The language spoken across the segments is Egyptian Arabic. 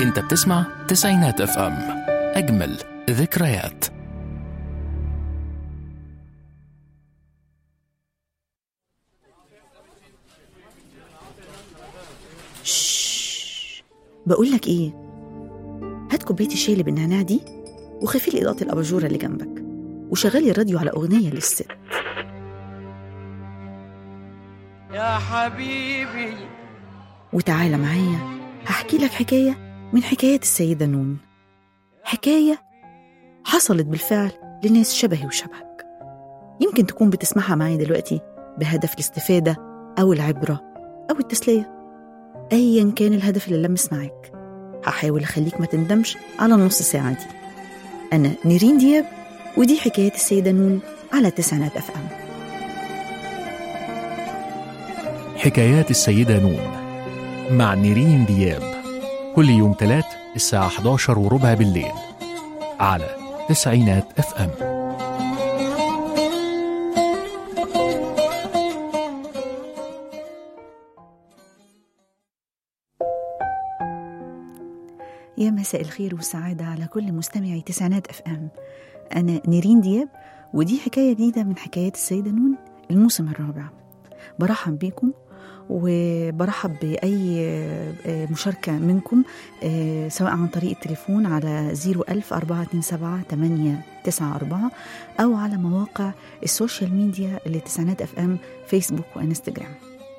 انت بتسمع تسعينات اف ام اجمل ذكريات بقول لك ايه هات كوبايه الشاي اللي بالنعناع دي وخفي لي اضاءه الاباجوره اللي جنبك وشغلي الراديو على اغنيه للست يا حبيبي وتعالى معايا هحكي لك حكايه من حكايات السيده نون حكايه حصلت بالفعل لناس شبهي وشبهك يمكن تكون بتسمعها معايا دلوقتي بهدف الاستفاده او العبره او التسليه ايا كان الهدف اللي لمس معاك هحاول اخليك ما تندمش على النص ساعه دي انا نيرين دياب ودي حكايه السيده نون على تسعينات اف ام حكايات السيدة نون مع نيرين دياب كل يوم تلات الساعة 11 وربع بالليل على تسعينات اف ام يا مساء الخير والسعادة على كل مستمعي تسعينات اف ام أنا نيرين دياب ودي حكاية جديدة من حكايات السيدة نون الموسم الرابع برحب بيكم وبرحب بأي آه، مشاركة منكم آه، سواء عن طريق التليفون على 01000 427 894 أو على مواقع السوشيال ميديا اللي تسعينات اف ام فيسبوك وانستجرام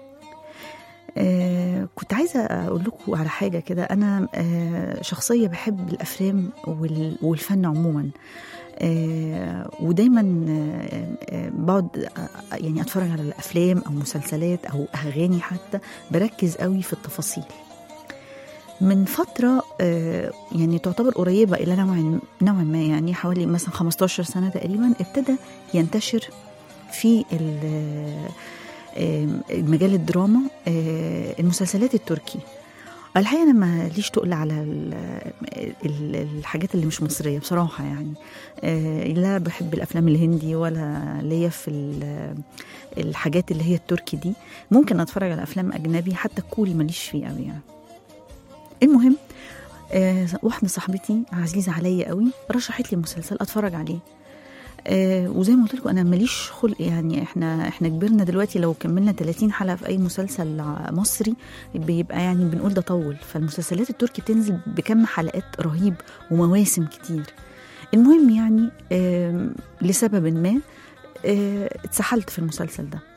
آه كنت عايزة أقول لكم على حاجة كده أنا آه شخصية بحب الأفلام وال- والفن عموما آه ودايما آه آه بقعد آه، يعني أتفرج على الأفلام أو مسلسلات أو أغاني حتى بركز قوي في التفاصيل من فترة آه، يعني تعتبر قريبة إلى نوع نوعا ما يعني حوالي مثلا 15 سنة تقريبا ابتدى ينتشر في ال- آه، مجال الدراما آه، المسلسلات التركي الحقيقة أنا ماليش تقل على ال- ال- الحاجات اللي مش مصرية بصراحة يعني آه، لا بحب الأفلام الهندي ولا ليا في ال- الحاجات اللي هي التركي دي ممكن أتفرج على أفلام أجنبي حتى الكوري ماليش فيه قوي يعني المهم آه، واحدة صاحبتي عزيزة عليا قوي رشحت لي مسلسل أتفرج عليه آه وزي ما قلت لكم انا ماليش خلق يعني احنا احنا كبرنا دلوقتي لو كملنا 30 حلقه في اي مسلسل ع- مصري بيبقى يعني بنقول ده طول فالمسلسلات التركي بتنزل بكم حلقات رهيب ومواسم كتير المهم يعني آه لسبب ما آه اتسحلت في المسلسل ده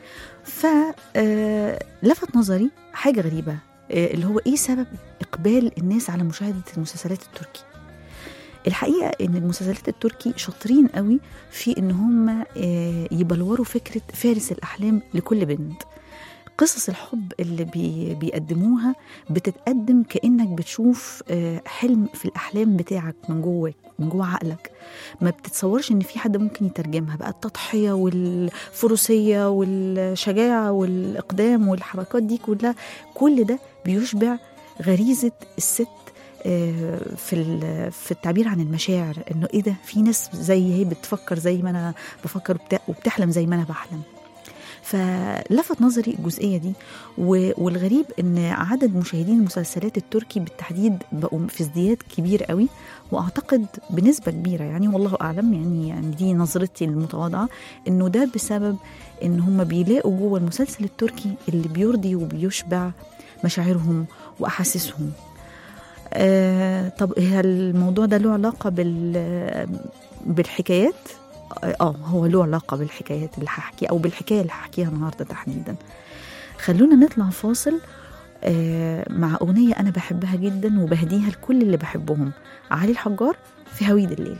فلفت نظري حاجه غريبه آه اللي هو ايه سبب اقبال الناس على مشاهده المسلسلات التركي الحقيقه ان المسلسلات التركي شاطرين قوي في ان هم آه، يبلوروا فكره فارس الاحلام لكل بنت قصص الحب اللي بي بيقدموها بتتقدم كانك بتشوف آه، حلم في الاحلام بتاعك من جواك من جوه عقلك ما بتتصورش ان في حد ممكن يترجمها بقى التضحيه والفروسيه والشجاعه والاقدام والحركات دي كلها كل ده بيشبع غريزه الست آه، في ال- في التعبير عن المشاعر انه ايه ده في ناس زي هي بتفكر زي ما انا بفكر وبت- وبتحلم زي ما انا بحلم فلفت نظري الجزئيه دي و- والغريب ان عدد مشاهدين المسلسلات التركي بالتحديد بقوا في ازدياد كبير قوي واعتقد بنسبه كبيره يعني والله اعلم يعني يعني دي نظرتي المتواضعه انه ده بسبب ان هم بيلاقوا جوه المسلسل التركي اللي بيرضي وبيشبع مشاعرهم واحاسيسهم آه طب هل الموضوع ده له علاقة بال بالحكايات؟ اه هو له علاقة بالحكايات اللي هحكي أو بالحكاية اللي هحكيها النهاردة تحديدا خلونا نطلع فاصل آه مع أغنية أنا بحبها جدا وبهديها لكل اللي بحبهم علي الحجار في هويد الليل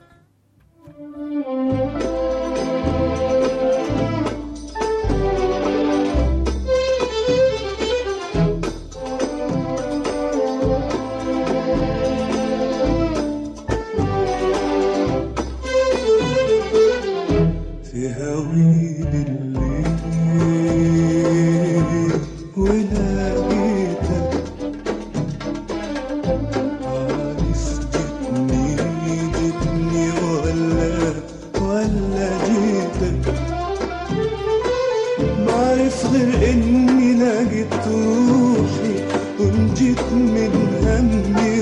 في هويد الليل ولقيتك عارف جتني جتني ولا ولا جيتك معرف غير اني لقيت روحي ونجيت من همي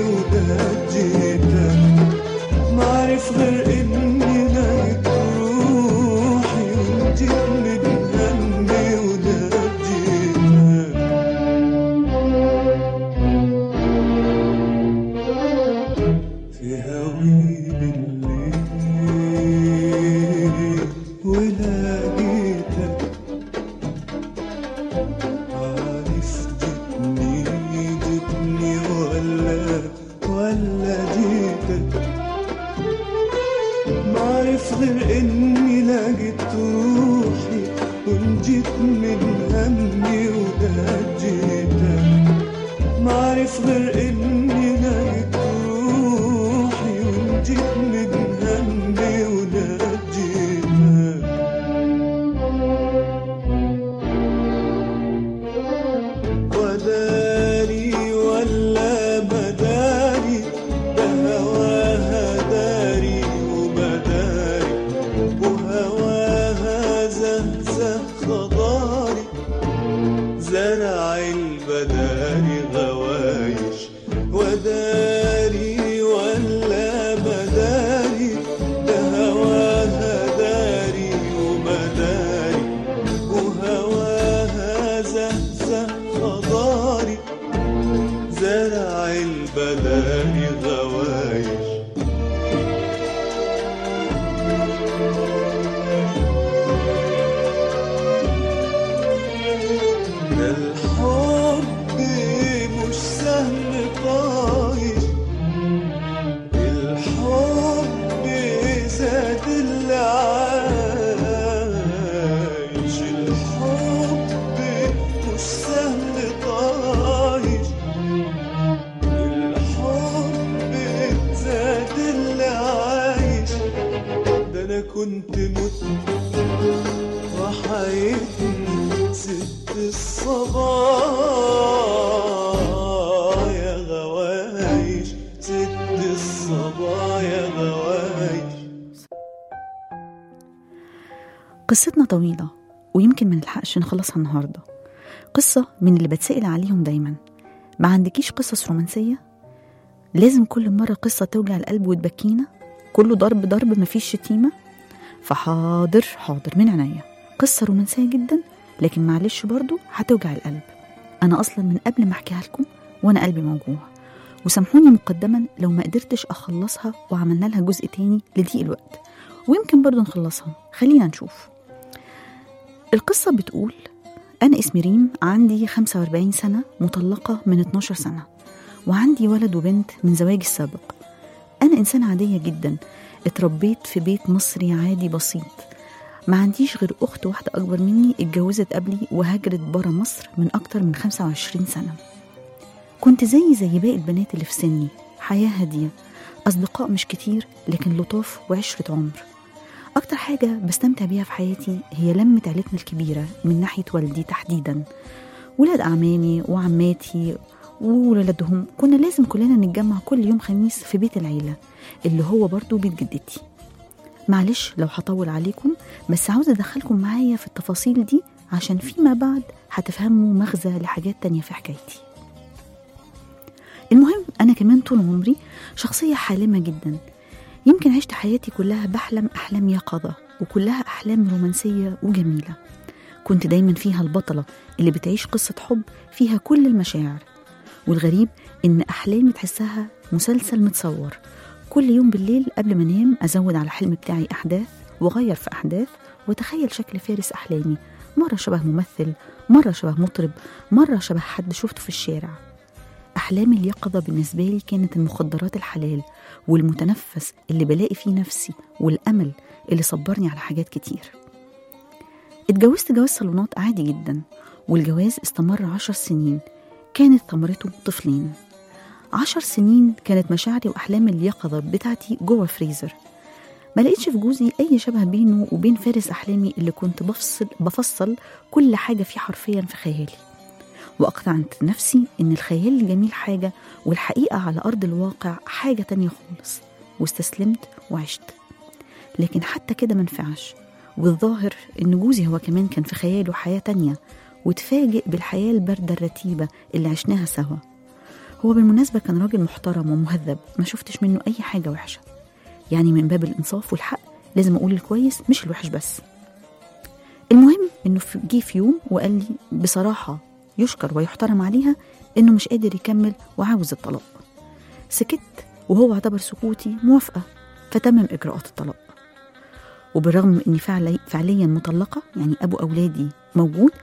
عارف جيتني جيتني ولا ولا جيتك معرف غير اني لقيت روحي ونجيت من همي ونجيتك معرف غير اني لقيت روحي ونجيت من همي ونجيتك وداري ولا بداري ده هواها داري وبداري وهواها زهزه خضاري زرع البداري غوايش وداري ولا بداري ده هواها داري ومداري وهواها زهزه خضاري زرع البداري غوايش ده الحب مش سهم طايش الحب زاد اللي عايش الحب مش سهم طايش الحب زاد اللي عايش ده انا كنت مت وحياتي ست الصبايا غوايش ست الصبايا غوايش قصتنا طويلة ويمكن ما نلحقش نخلصها النهاردة قصة من اللي بتسأل عليهم دايما ما عندكيش قصص رومانسية؟ لازم كل مرة قصة توجع القلب وتبكينا؟ كله ضرب ضرب مفيش شتيمة؟ فحاضر حاضر من عينيا قصة رومانسية جدا لكن معلش برضو هتوجع القلب أنا أصلا من قبل ما أحكيها لكم وأنا قلبي موجوع وسامحوني مقدما لو ما قدرتش أخلصها وعملنا لها جزء تاني لضيق الوقت ويمكن برضو نخلصها خلينا نشوف القصة بتقول أنا اسمي ريم عندي 45 سنة مطلقة من 12 سنة وعندي ولد وبنت من زواجي السابق أنا إنسانة عادية جدا اتربيت في بيت مصري عادي بسيط ما عنديش غير أخت واحدة أكبر مني اتجوزت قبلي وهاجرت برا مصر من أكتر من 25 سنة كنت زي زي باقي البنات اللي في سني حياة هادية أصدقاء مش كتير لكن لطاف وعشرة عمر أكتر حاجة بستمتع بيها في حياتي هي لمة عيلتنا الكبيرة من ناحية والدي تحديدا ولاد أعمامي وعماتي وولادهم كنا لازم كلنا نتجمع كل يوم خميس في بيت العيلة اللي هو برضو بيت جدتي معلش لو هطول عليكم بس عاوزة أدخلكم معايا في التفاصيل دي عشان فيما بعد هتفهموا مغزى لحاجات تانية في حكايتي المهم أنا كمان طول عمري شخصية حالمة جدا يمكن عشت حياتي كلها بحلم أحلام يقظة وكلها أحلام رومانسية وجميلة كنت دايما فيها البطلة اللي بتعيش قصة حب فيها كل المشاعر والغريب إن أحلامي تحسها مسلسل متصور كل يوم بالليل قبل ما انام ازود على الحلم بتاعي احداث واغير في احداث واتخيل شكل فارس احلامي مره شبه ممثل مره شبه مطرب مره شبه حد شفته في الشارع احلامي اليقظه بالنسبه لي كانت المخدرات الحلال والمتنفس اللي بلاقي فيه نفسي والامل اللي صبرني على حاجات كتير اتجوزت جواز صالونات عادي جدا والجواز استمر عشر سنين كانت ثمرته طفلين عشر سنين كانت مشاعري وأحلامي اليقظة بتاعتي جوه فريزر ما لقيتش في جوزي أي شبه بينه وبين فارس أحلامي اللي كنت بفصل بفصل كل حاجة فيه حرفيا في خيالي وأقنعت نفسي إن الخيال الجميل حاجة والحقيقة على أرض الواقع حاجة تانية خالص واستسلمت وعشت لكن حتى كده منفعش والظاهر إن جوزي هو كمان كان في خياله حياة تانية وتفاجئ بالحياة الباردة الرتيبة اللي عشناها سوا هو بالمناسبة كان راجل محترم ومهذب ما شفتش منه أي حاجة وحشة يعني من باب الإنصاف والحق لازم أقول الكويس مش الوحش بس المهم إنه في- جه في يوم وقال لي بصراحة يشكر ويحترم عليها إنه مش قادر يكمل وعاوز الطلاق سكت وهو اعتبر سكوتي موافقة فتمم إجراءات الطلاق وبالرغم من إني فعلي فعليا مطلقة يعني أبو أولادي موجود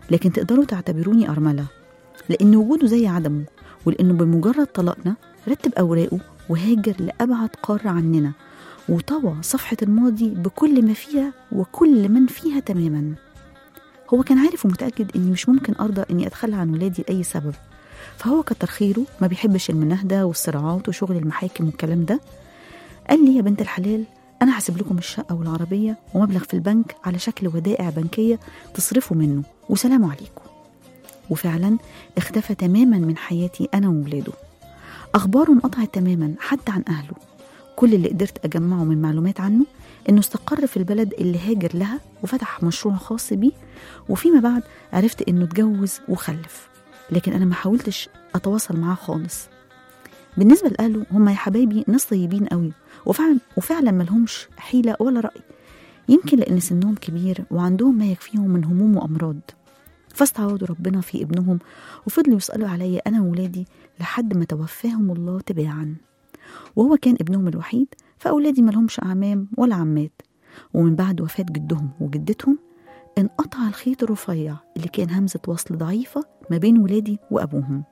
لكن تقدروا تعتبروني أرملة لأن وجوده زي عدمه ولأنه بمجرد طلاقنا رتب أوراقه وهاجر لأبعد قارة عننا وطوى صفحة الماضي بكل ما فيها وكل من فيها تماما هو كان عارف ومتأكد إني مش ممكن أرضى إني أتخلى عن ولادي لأي سبب فهو كتر خيره ما بيحبش المناهدة والصراعات وشغل المحاكم والكلام ده قال لي يا بنت الحلال أنا هسيب لكم الشقة والعربية ومبلغ في البنك على شكل ودائع بنكية تصرفوا منه وسلام عليكم وفعلا اختفى تماما من حياتي أنا وولاده أخباره انقطعت تماما حتى عن أهله كل اللي قدرت أجمعه من معلومات عنه إنه استقر في البلد اللي هاجر لها وفتح مشروع خاص بيه وفيما بعد عرفت إنه اتجوز وخلف لكن أنا ما حاولتش أتواصل معاه خالص بالنسبة لأهله هم يا حبايبي ناس طيبين قوي وفعلا وفعلا ملهمش حيلة ولا رأي يمكن لأن سنهم كبير وعندهم ما يكفيهم من هموم وأمراض فاستعوضوا ربنا في ابنهم وفضلوا يسألوا عليا أنا وولادي لحد ما توفاهم الله تباعا وهو كان ابنهم الوحيد فأولادي ملهمش أعمام ولا عمات ومن بعد وفاة جدهم وجدتهم انقطع الخيط الرفيع اللي كان همزة وصل ضعيفة ما بين ولادي وأبوهم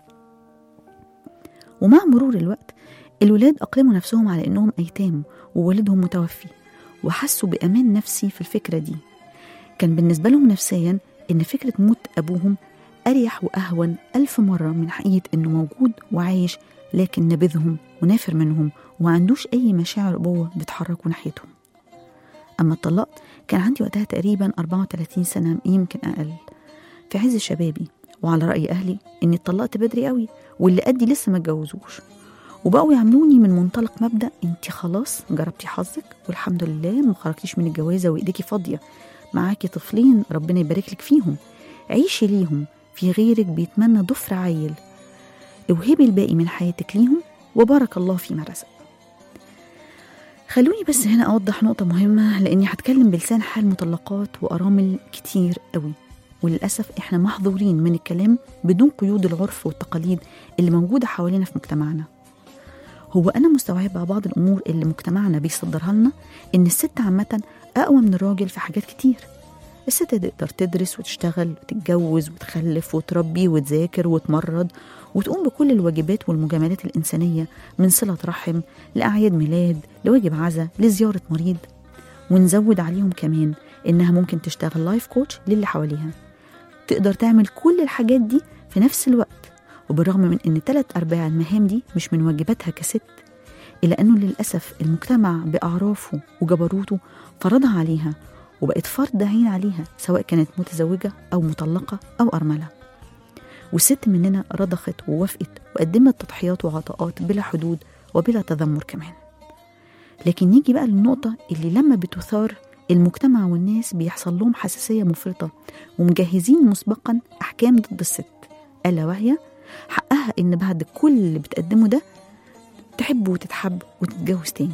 ومع مرور الوقت الولاد أقلموا نفسهم على إنهم أيتام ووالدهم متوفي وحسوا بأمان نفسي في الفكرة دي كان بالنسبة لهم نفسيا إن فكرة موت أبوهم أريح وأهون ألف مرة من حقيقة إنه موجود وعايش لكن نبذهم ونافر منهم وما عندوش أي مشاعر أبوة بتحركوا ناحيتهم أما اتطلقت كان عندي وقتها تقريبا 34 سنة يمكن أقل في عز شبابي وعلى رأي أهلي إني اتطلقت بدري قوي واللي قدي لسه ما اتجوزوش وبقوا يعاملوني من منطلق مبدأ انت خلاص جربتي حظك والحمد لله ما خرجتيش من الجوازة وإيديكي فاضية معاكي طفلين ربنا يبارك لك فيهم عيشي ليهم في غيرك بيتمنى ضفر عيل اوهبي الباقي من حياتك ليهم وبارك الله فيما رزق خلوني بس هنا أوضح نقطة مهمة لأني هتكلم بلسان حال مطلقات وأرامل كتير قوي وللأسف إحنا محظورين من الكلام بدون قيود العرف والتقاليد اللي موجودة حوالينا في مجتمعنا هو أنا مستوعبة بعض الأمور اللي مجتمعنا بيصدرها لنا إن الست عامة أقوى من الراجل في حاجات كتير الست تقدر تدرس وتشتغل وتتجوز وتخلف وتربي وتذاكر وتمرض وتقوم بكل الواجبات والمجاملات الإنسانية من صلة رحم لأعياد ميلاد لواجب عزا لزيارة مريض ونزود عليهم كمان إنها ممكن تشتغل لايف كوتش للي حواليها تقدر تعمل كل الحاجات دي في نفس الوقت وبالرغم من إن تلات أرباع المهام دي مش من واجباتها كست إلا أنه للأسف المجتمع بأعرافه وجبروته فرضها عليها وبقت فرض عين عليها سواء كانت متزوجة أو مطلقة أو أرملة والست مننا رضخت ووافقت وقدمت تضحيات وعطاءات بلا حدود وبلا تذمر كمان لكن نيجي بقى للنقطة اللي لما بتثار المجتمع والناس بيحصل لهم حساسية مفرطة ومجهزين مسبقا أحكام ضد الست ألا وهي حقها إن بعد كل اللي بتقدمه ده تحب وتتحب وتتجوز تاني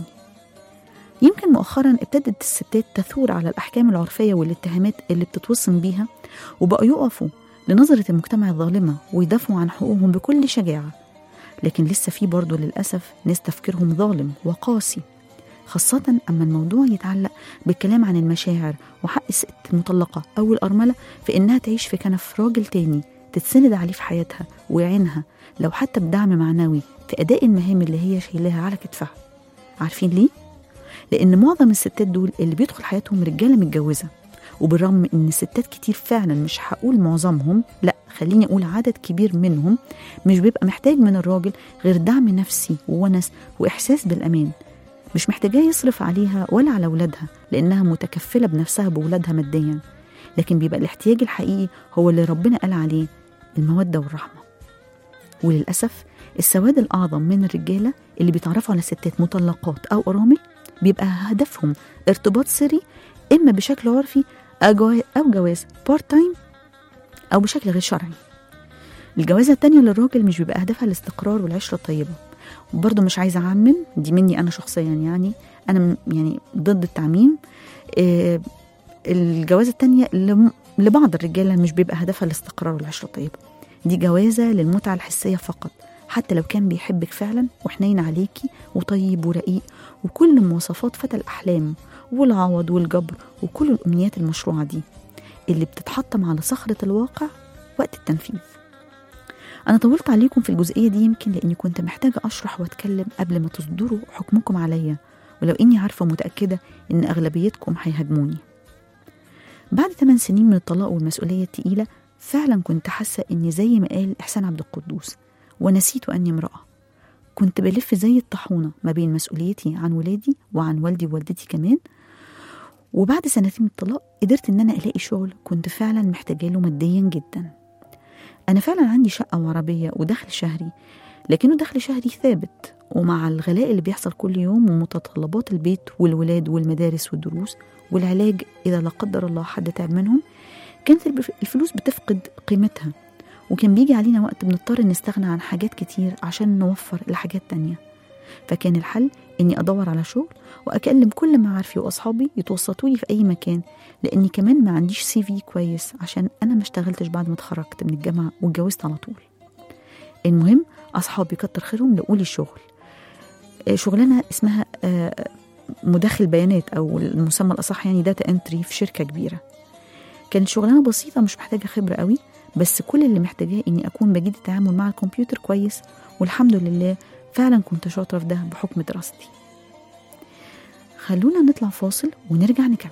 يمكن مؤخرا ابتدت الستات تثور على الأحكام العرفية والاتهامات اللي بتتوصم بيها وبقوا يقفوا لنظرة المجتمع الظالمة ويدافعوا عن حقوقهم بكل شجاعة لكن لسه في برضه للأسف ناس تفكيرهم ظالم وقاسي خاصة أما الموضوع يتعلق بالكلام عن المشاعر وحق الست المطلقة أو الأرملة في إنها تعيش في كنف راجل تاني تتسند عليه في حياتها ويعينها لو حتى بدعم معنوي في أداء المهام اللي هي شايلاها على كتفها عارفين ليه؟ لأن معظم الستات دول اللي بيدخل حياتهم رجالة متجوزة وبالرغم من إن الستات كتير فعلا مش هقول معظمهم لا خليني أقول عدد كبير منهم مش بيبقى محتاج من الراجل غير دعم نفسي وونس وإحساس بالأمان مش محتاجاه يصرف عليها ولا على ولادها لأنها متكفلة بنفسها بولادها ماديا لكن بيبقى الاحتياج الحقيقي هو اللي ربنا قال عليه المودة والرحمة وللأسف السواد الأعظم من الرجالة اللي بيتعرفوا على ستات مطلقات أو أرامل بيبقى هدفهم ارتباط سري إما بشكل عرفي أو جواز بارت تايم أو بشكل غير شرعي الجوازة التانية للراجل مش بيبقى هدفها الاستقرار والعشرة الطيبة وبرضه مش عايزة أعمم دي مني أنا شخصيا يعني أنا يعني ضد التعميم إيه الجوازة التانية لبعض الرجالة مش بيبقى هدفها الاستقرار والعشرة الطيبة دي جوازة للمتعة الحسية فقط حتى لو كان بيحبك فعلا وحنين عليكي وطيب ورقيق وكل مواصفات فتى الأحلام والعوض والجبر وكل الأمنيات المشروعة دي اللي بتتحطم على صخرة الواقع وقت التنفيذ أنا طولت عليكم في الجزئية دي يمكن لأني كنت محتاجة أشرح وأتكلم قبل ما تصدروا حكمكم عليا ولو إني عارفة متأكدة إن أغلبيتكم هيهاجموني بعد 8 سنين من الطلاق والمسؤولية التقيلة فعلا كنت حاسة إني زي ما قال إحسان عبد القدوس ونسيت أني امرأة كنت بلف زي الطاحونة ما بين مسؤوليتي عن ولادي وعن والدي ووالدتي كمان وبعد سنتين من الطلاق قدرت إن أنا ألاقي شغل كنت فعلا محتاجة له ماديا جدا أنا فعلا عندي شقة وعربية ودخل شهري لكنه دخل شهري ثابت ومع الغلاء اللي بيحصل كل يوم ومتطلبات البيت والولاد والمدارس والدروس والعلاج إذا لا قدر الله حد تعب منهم كانت الب- الفلوس بتفقد قيمتها وكان بيجي علينا وقت بنضطر نستغنى عن حاجات كتير عشان نوفر لحاجات تانية فكان الحل إني أدور على شغل وأكلم كل معارفي وأصحابي يتوسطوا لي في أي مكان لأني كمان ما عنديش سي في كويس عشان أنا ما اشتغلتش بعد ما اتخرجت من الجامعة واتجوزت على طول المهم أصحابي كتر خيرهم لقوا لي شغل آه، شغلانة اسمها آه، مدخل بيانات أو المسمى الأصح يعني داتا انتري في شركة كبيرة كانت شغلانة بسيطة مش محتاجة خبرة قوي بس كل اللي محتاجاه إني أكون بجيد التعامل مع الكمبيوتر كويس والحمد لله فعلا كنت شاطرة في ده بحكم دراستي خلونا نطلع فاصل ونرجع نكمل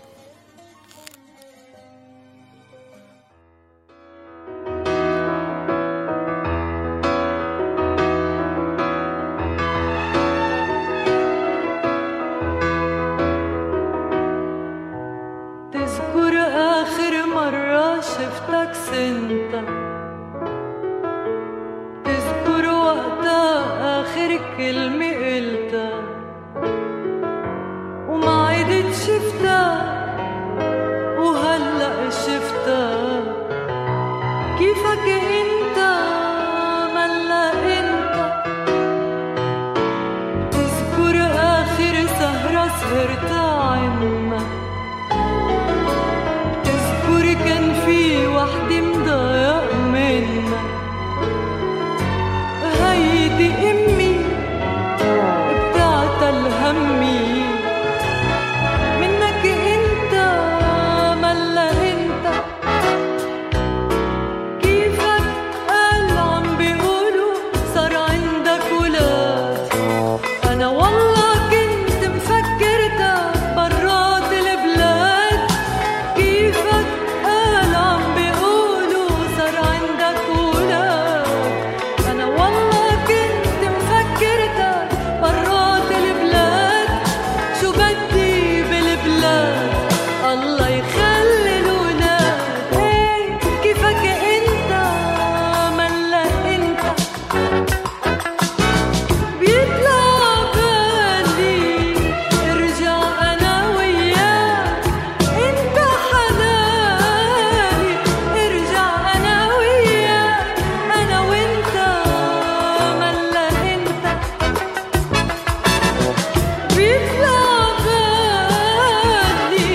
تذكر آخر مرة شفتك سنتا تذكر وقتها آخر كلمة قلتها وما عدت شفتها وهلأ شفتها كيفك انت ملا انت تذكر آخر سهرة سهرتها عنا تذكر كان في وحدة مضايق منا هيدي أمي بتاعت الهمي منك انت ملا انت كيفك قال عم بيقولوا صار عندك ولاد انا والله كنت مفكرتك برات البلاد كيفك قال عم بيقولوا صار عندك ولاد انا والله كنت مفكرتك برات البلاد شو بدي بالبلاد الله يخلي الولاد إيه كيفك انت ملا انت بيطلع بالي ارجع انا وياك انت حناني ارجع انا وياك انا وانت ملا انت بيطلع بالي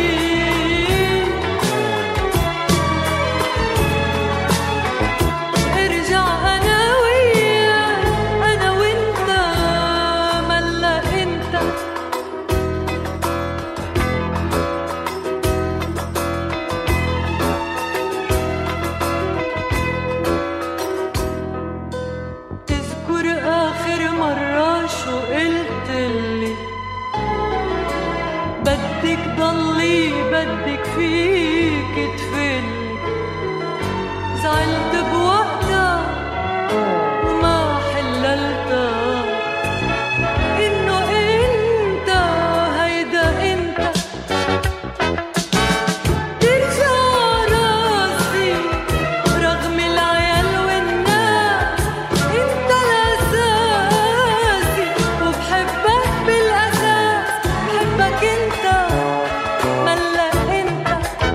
ارجع انا وياك انا وانت ملا انت تذكر اخر مرة شو قلتلي بدك ضلي بدك فيك تفلي زعلت بوقتها وما حللتها انه انت هيدا انت ترجع راسي رغم العيال والناس انت الاساسي وبحبك بالاساس بحبك انت ملا انت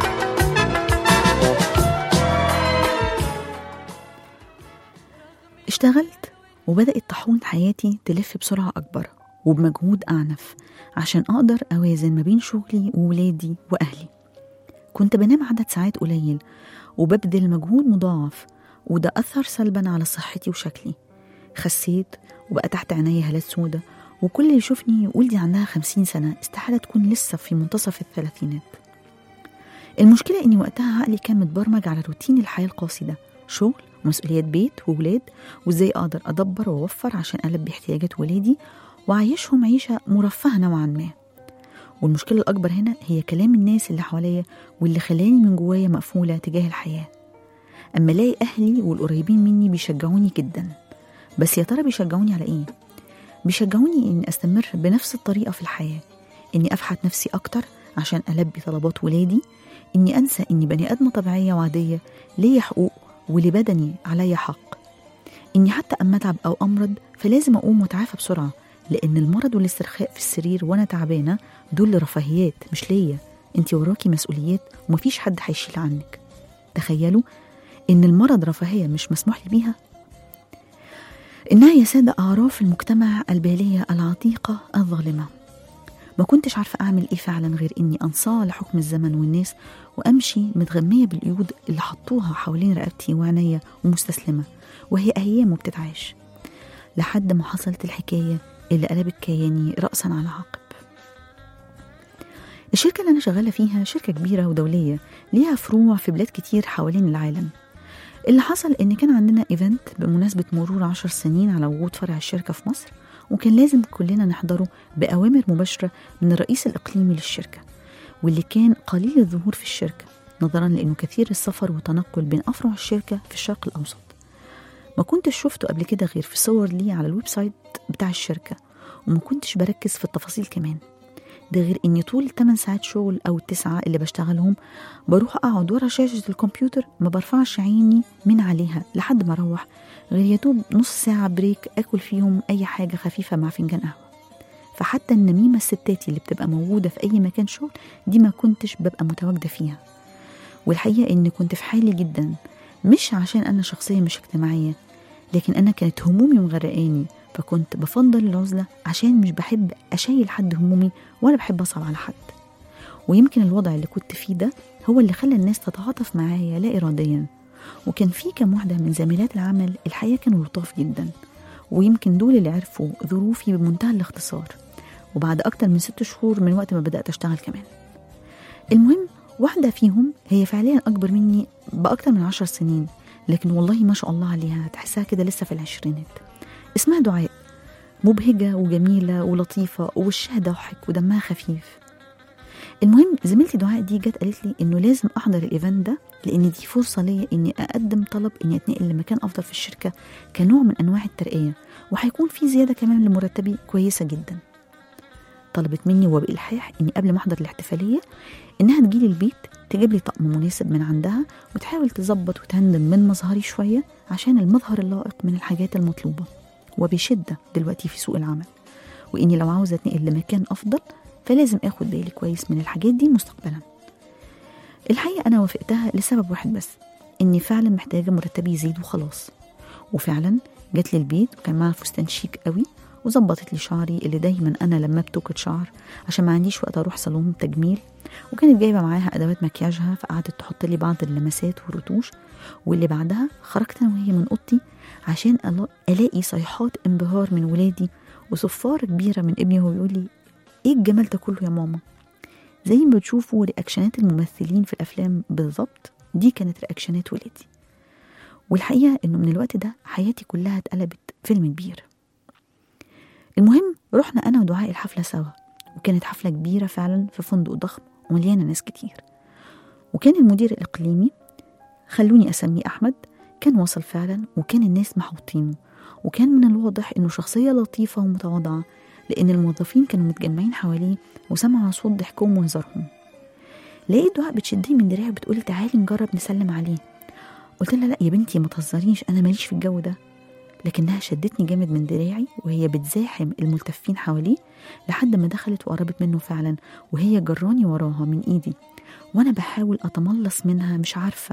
اشتغلت وبدأت طاحون حياتي تلف بسرعة أكبر وبمجهود أعنف عشان أقدر أوازن ما بين شغلي وولادي وأهلي كنت بنام عدد ساعات قليل وببذل مجهود مضاعف وده أثر سلبا على صحتي وشكلي خسيت وبقى تحت عيني هالات سودة وكل اللي يشوفني يقول دي عندها خمسين سنة استحالة تكون لسه في منتصف الثلاثينات المشكلة إني وقتها عقلي كان متبرمج على روتين الحياة القاسي ده شغل ومسؤوليات بيت وولاد وإزاي أقدر أدبر وأوفر عشان ألبي احتياجات ولادي وأعيشهم عيشة مرفهة نوعا ما والمشكلة الأكبر هنا هي كلام الناس اللي حواليا واللي خلاني من جوايا مقفولة تجاه الحياة أما ألاقي أهلي والقريبين مني بيشجعوني جدا بس يا ترى بيشجعوني على إيه؟ بيشجعوني إني أستمر بنفس الطريقة في الحياة إني أفحت نفسي أكتر عشان ألبي طلبات ولادي إني أنسى إني بني آدمة طبيعية وعادية ليا حقوق ولبدني عليا حق إني حتى أما أتعب أو أمرض فلازم أقوم وأتعافى بسرعة لأن المرض والاسترخاء في السرير وأنا تعبانة دول رفاهيات مش ليا أنت وراكي مسؤوليات ومفيش حد هيشيل عنك تخيلوا إن المرض رفاهية مش مسموح لي بيها إنها يا سادة أعراف المجتمع البالية العتيقة الظالمة ما كنتش عارفة أعمل إيه فعلا غير إني أنصاع لحكم الزمن والناس وأمشي متغمية بالقيود اللي حطوها حوالين رقبتي وعينيا ومستسلمة وهي أيام وبتتعاش لحد ما حصلت الحكاية اللي قلبت كياني رأسا على عقب الشركة اللي أنا شغالة فيها شركة كبيرة ودولية ليها فروع في بلاد كتير حوالين العالم اللي حصل إن كان عندنا إيفنت بمناسبة مرور عشر سنين على وجود فرع الشركة في مصر وكان لازم كلنا نحضره بأوامر مباشرة من الرئيس الإقليمي للشركة واللي كان قليل الظهور في الشركة نظرا لأنه كثير السفر والتنقل بين أفرع الشركة في الشرق الأوسط ما كنتش شفته قبل كده غير في صور ليه على الويب سايت بتاع الشركة وما كنتش بركز في التفاصيل كمان ده غير اني طول الثمان ساعات شغل او التسعة اللي بشتغلهم بروح اقعد ورا شاشة الكمبيوتر ما برفعش عيني من عليها لحد ما اروح غير يا دوب نص ساعة بريك اكل فيهم اي حاجة خفيفة مع فنجان قهوة فحتى النميمة الستاتي اللي بتبقى موجودة في أي مكان شغل دي ما كنتش ببقى متواجدة فيها والحقيقة إني كنت في حالي جدا مش عشان أنا شخصية مش اجتماعية لكن أنا كانت همومي مغرقاني فكنت بفضل العزلة عشان مش بحب أشيل حد همومي ولا بحب أصعب على حد ويمكن الوضع اللي كنت فيه ده هو اللي خلى الناس تتعاطف معايا لا إراديا وكان في كام واحدة من زميلات العمل الحقيقة كانوا لطاف جدا ويمكن دول اللي عرفوا ظروفي بمنتهى الاختصار وبعد أكتر من ست شهور من وقت ما بدأت أشتغل كمان المهم واحدة فيهم هي فعليا أكبر مني بأكتر من عشر سنين لكن والله ما شاء الله عليها تحسها كده لسه في العشرينات اسمها دعاء مبهجة وجميلة ولطيفة ووشها ضاحك ودمها خفيف المهم زميلتي دعاء دي جت قالت لي انه لازم احضر الايفنت ده لان دي فرصه ليا اني اقدم طلب اني اتنقل لمكان افضل في الشركه كنوع من انواع الترقيه وهيكون في زياده كمان لمرتبي كويسه جدا طلبت مني وبالحاح اني قبل ما احضر الاحتفاليه انها تجيلي البيت تجيب لي طقم مناسب من عندها وتحاول تظبط وتهندم من مظهري شويه عشان المظهر اللائق من الحاجات المطلوبه وبشده دلوقتي في سوق العمل واني لو عاوزه اتنقل لمكان افضل فلازم اخد بالي كويس من الحاجات دي مستقبلا الحقيقه انا وافقتها لسبب واحد بس اني فعلا محتاجه مرتبي يزيد وخلاص وفعلا جت لي البيت وكان معاها فستان شيك قوي وظبطت لي شعري اللي دايما انا لما بتوكت شعر عشان ما عنديش وقت اروح صالون تجميل وكانت جايبه معاها ادوات مكياجها فقعدت تحط لي بعض اللمسات والرتوش واللي بعدها خرجت انا وهي من اوضتي عشان ألا- الاقي صيحات انبهار من ولادي وصفاره كبيره من ابني وهو بيقول لي ايه الجمال ده كله يا ماما زي ما بتشوفوا رياكشنات الممثلين في الافلام بالظبط دي كانت رياكشنات ولادي والحقيقه انه من الوقت ده حياتي كلها اتقلبت فيلم كبير المهم رحنا انا ودعاء الحفله سوا وكانت حفله كبيره فعلا في فندق ضخم ومليانه ناس كتير وكان المدير الاقليمي خلوني اسميه احمد كان وصل فعلا وكان الناس محوطينه وكان من الواضح انه شخصيه لطيفه ومتواضعه لان الموظفين كانوا متجمعين حواليه وسمعوا صوت ضحكهم وهزارهم لقيت دعاء بتشدني من دراعي وبتقولي تعالي نجرب نسلم عليه قلت لها لا يا بنتي ما تهزريش انا ماليش في الجو ده لكنها شدتني جامد من دراعي وهي بتزاحم الملتفين حواليه لحد ما دخلت وقربت منه فعلا وهي جراني وراها من ايدي وانا بحاول اتملص منها مش عارفه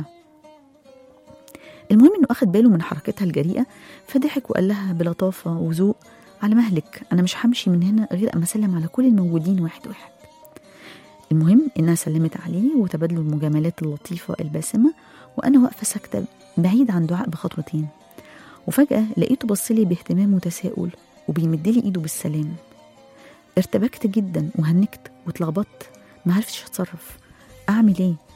المهم انه اخد باله من حركتها الجريئه فضحك وقال لها بلطافه وذوق على مهلك انا مش همشي من هنا غير اما اسلم على كل الموجودين واحد واحد المهم انها سلمت عليه وتبادلوا المجاملات اللطيفه الباسمه وانا واقفه ساكته بعيد عن دعاء بخطوتين وفجاه لقيته بصلي باهتمام وتساؤل وبيمدلي ايده بالسلام ارتبكت جدا وهنكت واتلخبطت ما عرفتش اتصرف اعمل ايه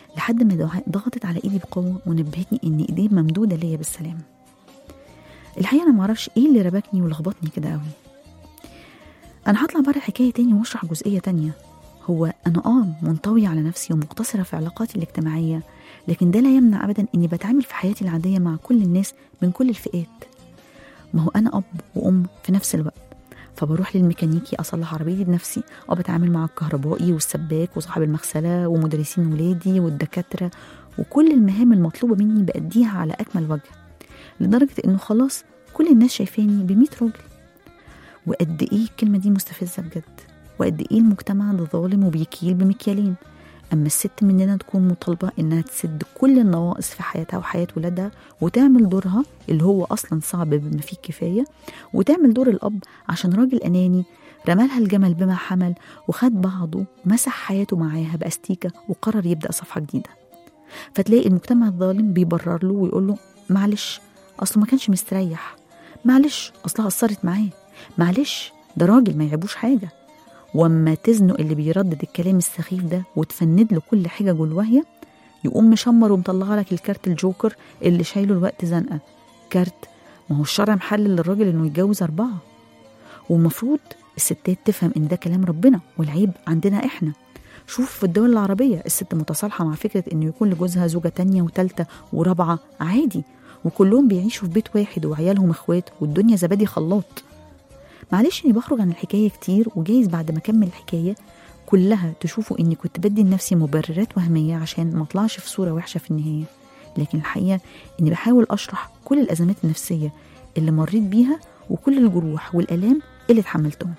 لحد ما دع- ضغطت على ايدي بقوه ونبهتني ان ايديه ممدوده ليا بالسلام الحقيقه انا معرفش ايه اللي ربكني ولخبطني كده قوي انا هطلع بره الحكايه تاني واشرح جزئيه تانية هو انا اه منطويه على نفسي ومقتصره في علاقاتي الاجتماعيه لكن ده لا يمنع ابدا اني بتعامل في حياتي العاديه مع كل الناس من كل الفئات ما هو انا اب وام في نفس الوقت فبروح للميكانيكي اصلح عربيتي بنفسي او بتعامل مع الكهربائي والسباك وصاحب المغسله ومدرسين ولادي والدكاتره وكل المهام المطلوبه مني باديها على اكمل وجه لدرجه انه خلاص كل الناس شايفاني ب ظلم وقد ايه الكلمه دي مستفزه بجد وقد ايه المجتمع ده ظالم وبيكيل بمكيالين اما الست مننا تكون مطالبه انها تسد كل النواقص في حياتها وحياه ولادها وتعمل دورها اللي هو اصلا صعب بما فيه الكفايه وتعمل دور الاب عشان راجل اناني رمالها الجمل بما حمل وخد بعضه ومسح حياته معاها باستيكه وقرر يبدا صفحه جديده فتلاقي المجتمع الظالم بيبرر له ويقول له معلش اصله ما كانش مستريح معلش اصلها قصرت معاه معلش ده راجل ما يعيبوش حاجه واما تزنق اللي بيردد الكلام السخيف ده وتفند له كل حججه الواهيه يقوم مشمر ومطلع لك الكارت الجوكر اللي شايله الوقت زنقه كارت ما هو الشرع محلل للراجل انه يتجوز اربعه والمفروض الستات تفهم ان ده كلام ربنا والعيب عندنا احنا شوف في الدول العربية الست متصالحة مع فكرة انه يكون لجوزها زوجة تانية وتالتة ورابعة عادي وكلهم بيعيشوا في بيت واحد وعيالهم اخوات والدنيا زبادي خلاط معلش اني بخرج عن الحكاية كتير وجايز بعد ما اكمل الحكاية كلها تشوفوا اني كنت بدي لنفسي مبررات وهمية عشان ما اطلعش في صورة وحشة في النهاية لكن الحقيقة اني بحاول اشرح كل الازمات النفسية اللي مريت بيها وكل الجروح والالام اللي اتحملتهم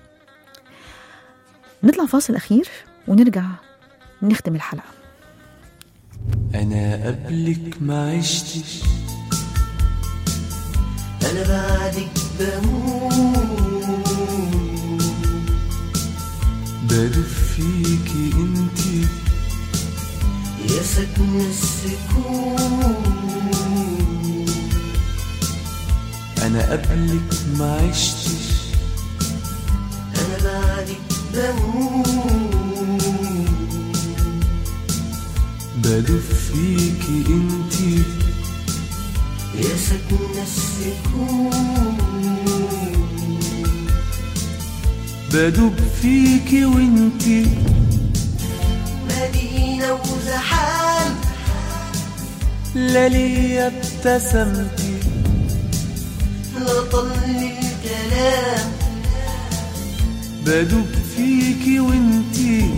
نطلع فاصل اخير ونرجع نختم الحلقة انا قبلك ما عشتش انا بعدك بموت بدب فيكي انتي يا سكن السكون انا قبلك ما عشتش انا بعدك بموت بدب فيكي انتي يا سكن السكون بدب فيكي وانتي مدينة وزحام لا ليا ابتسمتي لا طل الكلام بدب فيكي وانتي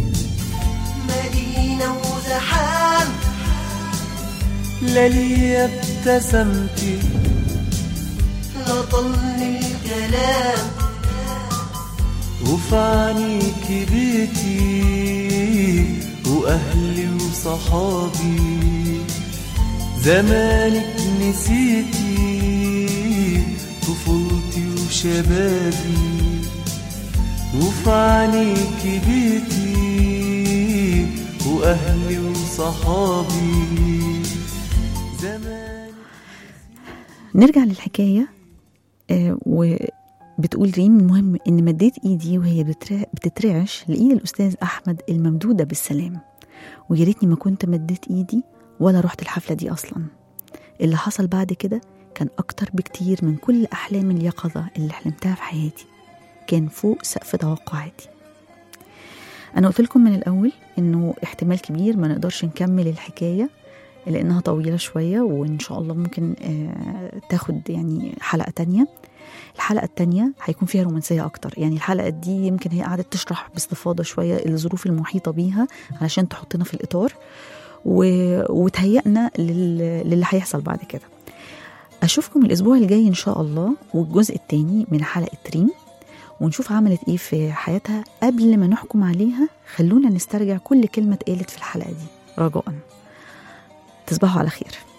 مدينة وزحام لا ليا ابتسمتي لا طل الكلام وفي عينيكي بيتي واهلي وصحابي زمانك نسيتي طفولتي وشبابي وفي عينيكي بيتي واهلي وصحابي زمان نرجع للحكاية آه وبتقول ريم المهم إن مديت إيدي وهي بترع- بتترعش لإيد الأستاذ أحمد الممدودة بالسلام ويا ريتني ما كنت مديت إيدي ولا رحت الحفلة دي أصلا اللي حصل بعد كده كان أكتر بكتير من كل أحلام اليقظة اللي حلمتها في حياتي كان فوق سقف توقعاتي أنا قلت لكم من الأول إنه احتمال كبير ما نقدرش نكمل الحكاية لأنها طويلة شوية وإن شاء الله ممكن آه، تاخد يعني حلقة تانية الحلقة التانية هيكون فيها رومانسية أكتر يعني الحلقة دي يمكن هي قعدت تشرح باستفاضة شوية الظروف المحيطة بيها علشان تحطنا في الإطار و... وتهيئنا لل... للي هيحصل بعد كده أشوفكم الأسبوع الجاي إن شاء الله والجزء التاني من حلقة ريم ونشوف عملت إيه في حياتها قبل ما نحكم عليها خلونا نسترجع كل كلمة اتقالت في الحلقة دي رجاء تصبحوا على خير